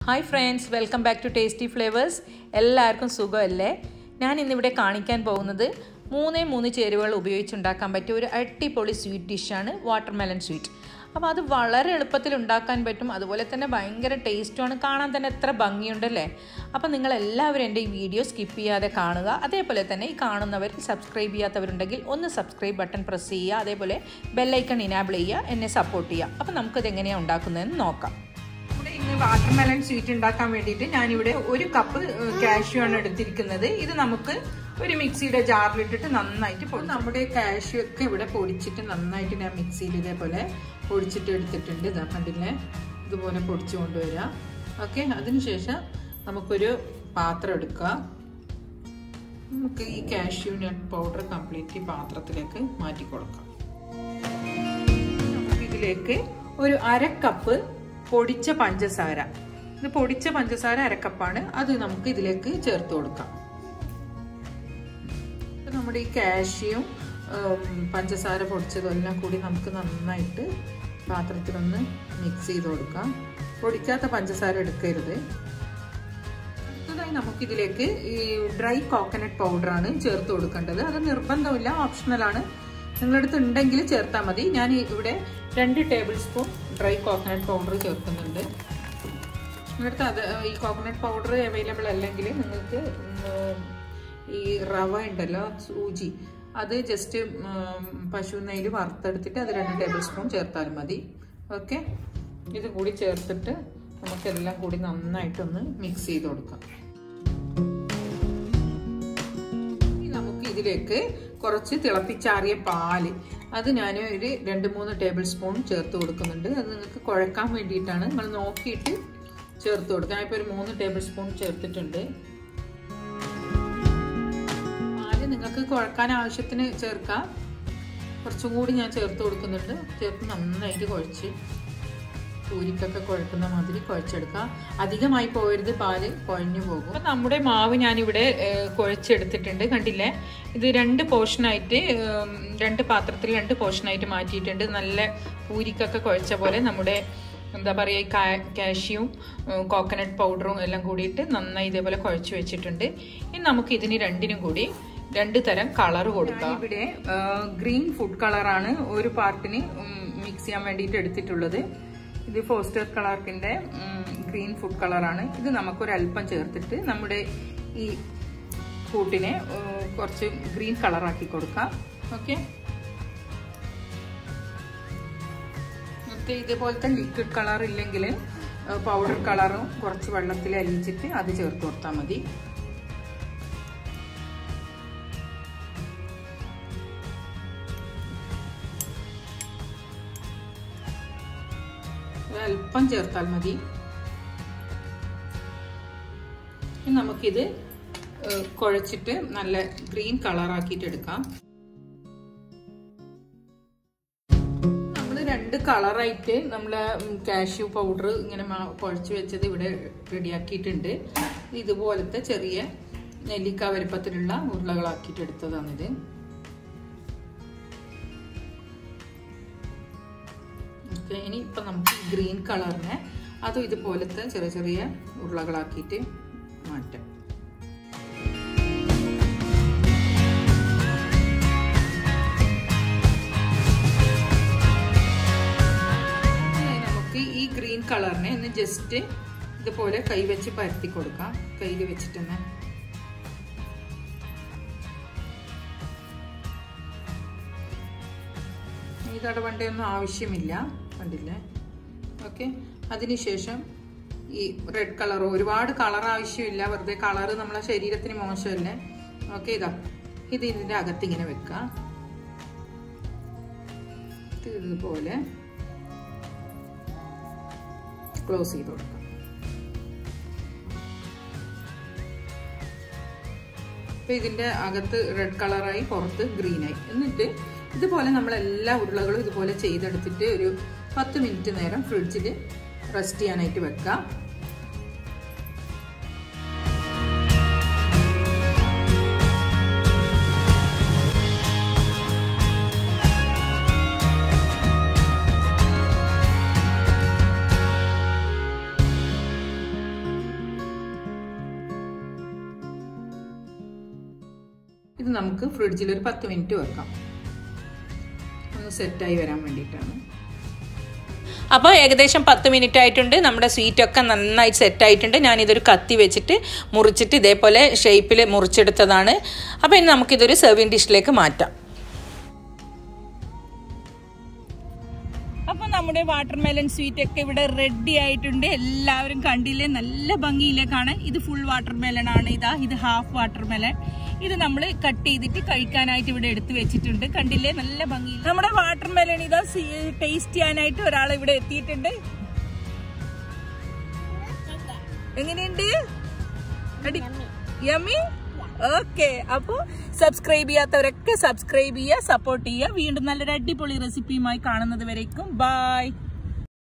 hi friends welcome back to tasty flavours എല്ലാവർക്കും സുഖമല്ലേ ഞാൻ ഇന്നിവിടെ കാണിക്കാൻ പോകുന്നത് മൂന്നേ മൂന്ന് ചേരുവകൾ ഉപയോഗിച്ചുണ്ടാക്കാൻ പറ്റിയ ഒരു അടിപൊളി സ്വീറ്റ് ഡിഷാണ് വാട്ടർമെലൺ സ്വീറ്റ് അപ്പോൾ അത് വളരെ എളുപ്പത്തിൽ ഉണ്ടാക്കാൻ പറ്റും അതുപോലെ തന്നെ ഭയങ്കര ടേസ്റ്റുമാണ് കാണാൻ തന്നെ എത്ര ഭംഗിയുണ്ടല്ലേ അപ്പോൾ നിങ്ങൾ എല്ലാവരും എൻ്റെ ഈ വീഡിയോ സ്കിപ്പ് ചെയ്യാതെ കാണുക അതേപോലെ തന്നെ ഈ കാണുന്നവർ സബ്സ്ക്രൈബ് ചെയ്യാത്തവരുണ്ടെങ്കിൽ ഒന്ന് സബ്സ്ക്രൈബ് ബട്ടൺ പ്രസ് ചെയ്യുക അതേപോലെ ബെല്ലൈക്കൺ ഇനാബിൾ ചെയ്യുക എന്നെ സപ്പോർട്ട് ചെയ്യുക അപ്പോൾ നമുക്കത് എങ്ങനെയാണ് ഉണ്ടാക്കുന്നതെന്ന് നോക്കാം ഇവിടെ ഇന്ന് വാട്ടർമെലൺ സ്വീറ്റ് ഉണ്ടാക്കാൻ വേണ്ടിയിട്ട് ഞാനിവിടെ ഒരു കപ്പ് കാഷ്യൂ ആണ് എടുത്തിരിക്കുന്നത് ഇത് നമുക്ക് ഒരു മിക്സിയുടെ ജാറിലിട്ടിട്ട് നന്നായിട്ട് പൊടി നമ്മുടെ കാഷ്യൂ ഒക്കെ ഇവിടെ പൊടിച്ചിട്ട് നന്നായിട്ട് ഞാൻ മിക്സിയിൽ ഇതേപോലെ പൊടിച്ചിട്ട് എടുത്തിട്ടുണ്ട് ഇതാ കണ്ടില്ലേ ഇതുപോലെ പൊടിച്ചു കൊണ്ടുവരാം ഓക്കെ അതിനുശേഷം നമുക്കൊരു പാത്രം എടുക്കുക നമുക്ക് ഈ കാഷ്യൂ നട്ട് പൗഡർ കംപ്ലീറ്റ് ഈ പാത്രത്തിലേക്ക് മാറ്റി കൊടുക്കാം നമുക്ക് ഇതിലേക്ക് ഒരു അര കപ്പ് പൊടിച്ച പഞ്ചസാര ഇത് പൊടിച്ച പഞ്ചസാര അരക്കപ്പാണ് അത് നമുക്ക് ഇതിലേക്ക് ചേർത്ത് കൊടുക്കാം നമ്മുടെ ഈ കാഷ്യും പഞ്ചസാര പൊടിച്ചതും എല്ലാം കൂടി നമുക്ക് നന്നായിട്ട് പാത്രത്തിലൊന്ന് മിക്സ് ചെയ്ത് കൊടുക്കാം പൊടിക്കാത്ത പഞ്ചസാര എടുക്കരുത് അടുത്തതായി നമുക്കിതിലേക്ക് ഈ ഡ്രൈ കോക്കനട്ട് പൗഡറാണ് ചേർത്ത് കൊടുക്കേണ്ടത് അത് നിർബന്ധമില്ല ഓപ്ഷണലാണ് നിങ്ങളുടെ അടുത്ത് ഉണ്ടെങ്കിൽ ചേർത്താൽ മതി ഞാൻ ഇവിടെ രണ്ട് tablespoon dry coconut powder ചേർക്കുന്നുണ്ട് നിങ്ങളുടെ അത് ഈ കോക്കനട്ട് പൗഡർ അവൈലബിൾ അല്ലെങ്കിൽ നിങ്ങൾക്ക് ഈ റവ ഉണ്ടല്ലോ സൂചി അത് ജസ്റ്റ് പശു നെയ്യിൽ വറുത്തെടുത്തിട്ട് അത് രണ്ട് ടേബിൾ സ്പൂൺ ചേർത്താലും മതി ഓക്കെ ഇത് കൂടി ചേർത്തിട്ട് നമുക്കെല്ലാം കൂടി നന്നായിട്ടൊന്ന് മിക്സ് ചെയ്ത് കൊടുക്കാം നമുക്ക് ഇതിലേക്ക് കുറച്ച് തിളപ്പിച്ചാറിയ പാല് അത് ഞാൻ ഒരു രണ്ട് മൂന്ന് ടേബിൾ സ്പൂൺ ചേർത്ത് കൊടുക്കുന്നുണ്ട് അത് നിങ്ങൾക്ക് കുഴക്കാൻ വേണ്ടിയിട്ടാണ് നിങ്ങൾ നോക്കിയിട്ട് ചേർത്ത് കൊടുക്കാം ഇപ്പോൾ ഒരു മൂന്ന് ടേബിൾ സ്പൂൺ ചേർത്തിട്ടുണ്ട് പാല് നിങ്ങൾക്ക് കുഴക്കാൻ ആവശ്യത്തിന് ചേർക്കാം കുറച്ചും കൂടി ഞാൻ ചേർത്ത് കൊടുക്കുന്നുണ്ട് ചേർത്ത് നന്നായിട്ട് കുഴച്ച് പൂരിക്കൊക്കെ കുഴക്കുന്ന മാതിരി കുഴച്ചെടുക്കാം അധികമായി പോയരുത് പാല് കുഴഞ്ഞു പോകും അപ്പം നമ്മുടെ മാവ് ഞാനിവിടെ കുഴച്ചെടുത്തിട്ടുണ്ട് കണ്ടില്ലേ ഇത് രണ്ട് പോർഷനായിട്ട് രണ്ട് പാത്രത്തിൽ രണ്ട് പോർഷനായിട്ട് മാറ്റിയിട്ടുണ്ട് നല്ല പൂരിക്കൊക്കെ കുഴച്ച പോലെ നമ്മുടെ എന്താ പറയുക കാഷ്യും കോക്കനട്ട് പൗഡറും എല്ലാം കൂടിയിട്ട് നന്നായി ഇതേപോലെ കുഴച്ച് വെച്ചിട്ടുണ്ട് ഇനി നമുക്ക് ഇതിന് രണ്ടിനും കൂടി രണ്ട് തരം കളർ കൊടുക്കാം ഇവിടെ ഗ്രീൻ ഫുഡ് കളറാണ് ഒരു പാർട്ടിന് മിക്സ് ചെയ്യാൻ വേണ്ടിയിട്ട് എടുത്തിട്ടുള്ളത് ഇത് ഫോസ്റ്റർ കളർക്കിന്റെ ഗ്രീൻ ഫുഡ് കളറാണ് ഇത് നമുക്കൊരല്പം ചേർത്തിട്ട് നമ്മുടെ ഈ കൂട്ടിനെ കുറച്ച് ഗ്രീൻ കളറാക്കി കൊടുക്കാം ഓക്കെ ഇതുപോലത്തെ ലിക്വിഡ് കളർ ഇല്ലെങ്കിൽ പൗഡർ കളറും കുറച്ച് വെള്ളത്തിൽ അലിയിച്ചിട്ട് അത് ചേർത്ത് കൊടുത്താൽ മതി അല്പം ചേർത്താൽ മതി നമുക്കിത് കുഴച്ചിട്ട് നല്ല ഗ്രീൻ കളറാക്കിയിട്ട് എടുക്കാം നമ്മൾ രണ്ട് കളറായിട്ട് നമ്മളെ കാഷ്യൂ പൗഡർ ഇങ്ങനെ കുഴച്ച് വെച്ചത് ഇവിടെ റെഡിയാക്കിയിട്ടുണ്ട് ഇതുപോലത്തെ ചെറിയ നെല്ലിക്ക വലുപ്പത്തിലുള്ള ഉരുളകളാക്കിയിട്ട് എടുത്തതാണിത് ഓക്കെ ഇനി ഇപ്പം നമുക്ക് ഗ്രീൻ കളറിനെ അതും ഇതുപോലത്തെ ചെറിയ ചെറിയ ഉരുളകളാക്കിയിട്ട് മാറ്റാം നമുക്ക് ഈ ഗ്രീൻ കളറിനെ ഒന്ന് ജസ്റ്റ് ഇതുപോലെ കൈ വെച്ച് പരത്തി കൊടുക്കാം കയ്യിൽ വെച്ചിട്ട് തന്നെ ഈ തടവണ്ടയൊന്നും ആവശ്യമില്ല കണ്ടില്ലേ ഓക്കെ അതിനുശേഷം ഈ റെഡ് കളർ ഒരുപാട് കളർ ആവശ്യമില്ല വെറുതെ കളർ നമ്മളെ ശരീരത്തിന് മോശമല്ലേ ഓക്കെ ഇതാ ഇത് ഇതിൻ്റെ അകത്ത് ഇങ്ങനെ വെക്കാം ഇതുപോലെ ക്ലോസ് ചെയ്ത് കൊടുക്കാം അപ്പൊ ഇതിന്റെ അകത്ത് റെഡ് കളറായി പുറത്ത് ഗ്രീനായി എന്നിട്ട് ഇതുപോലെ നമ്മൾ എല്ലാ ഉരുളകളും ഇതുപോലെ ചെയ്തെടുത്തിട്ട് ഒരു പത്ത് മിനിറ്റ് നേരം ഫ്രിഡ്ജിൽ റെസ്റ്റ് ചെയ്യാനായിട്ട് വെക്കാം ഇത് നമുക്ക് ഫ്രിഡ്ജിൽ ഒരു പത്ത് മിനിറ്റ് വെക്കാം ഒന്ന് സെറ്റായി വരാൻ വേണ്ടിയിട്ടാണ് അപ്പോൾ ഏകദേശം പത്ത് മിനിറ്റ് ആയിട്ടുണ്ട് നമ്മുടെ സ്വീറ്റൊക്കെ നന്നായി സെറ്റ് ആയിട്ടുണ്ട് ഞാനിതൊരു കത്തി വെച്ചിട്ട് മുറിച്ചിട്ട് ഇതേപോലെ ഷേപ്പിൽ മുറിച്ചെടുത്തതാണ് അപ്പോൾ ഇനി നമുക്കിതൊരു സെർവിങ് ഡിഷിലേക്ക് മാറ്റാം അപ്പോൾ നമ്മുടെ വാട്ടർ മെലൺ സ്വീറ്റ് ഒക്കെ ഇവിടെ റെഡി ആയിട്ടുണ്ട് എല്ലാവരും കണ്ടില്ലേ നല്ല ഭംഗിയില്ലേ കാണാൻ ഇത് ഫുൾ വാട്ടർ മെലൺ ആണ് ഇതാ ഇത് ഹാഫ് വാട്ടർ മെലൺ ഇത് നമ്മൾ കട്ട് ചെയ്തിട്ട് കഴിക്കാനായിട്ട് ഇവിടെ എടുത്തു വെച്ചിട്ടുണ്ട് കണ്ടില്ലേ നല്ല ഭംഗി നമ്മുടെ വാട്ടർ മെലൺ ഇതാ ടേസ്റ്റ് ചെയ്യാനായിട്ട് ഒരാൾ ഇവിടെ എത്തിയിട്ടുണ്ട് എങ്ങനെയുണ്ട് യമ്മി ഓക്കെ അപ്പോ സബ്സ്ക്രൈബ് ചെയ്യാത്തവരൊക്കെ സബ്സ്ക്രൈബ് ചെയ്യുക സപ്പോർട്ട് ചെയ്യുക വീണ്ടും നല്ലൊരു അടിപൊളി റെസിപ്പിയുമായി കാണുന്നത് വരേക്കും ബൈ